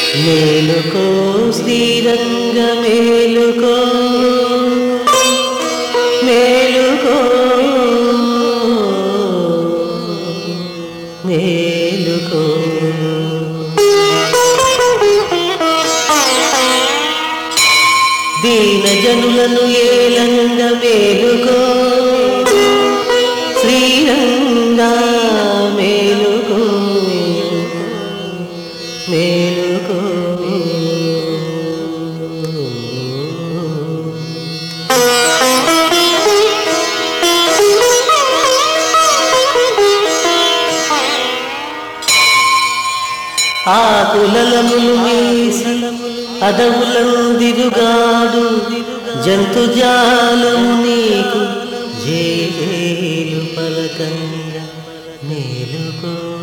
మేలుకో శ్రీరంగ మేలుకో మేలుకో మేలుకో దీన జనులను ఏలంగ మేలుకో శ్రీరంగా మేలుకో మేలుకో ఆకులములు వేసి అడవులందిరుగాడు జంతుజాలము నీకు జేలు పలకంగా మేలుకో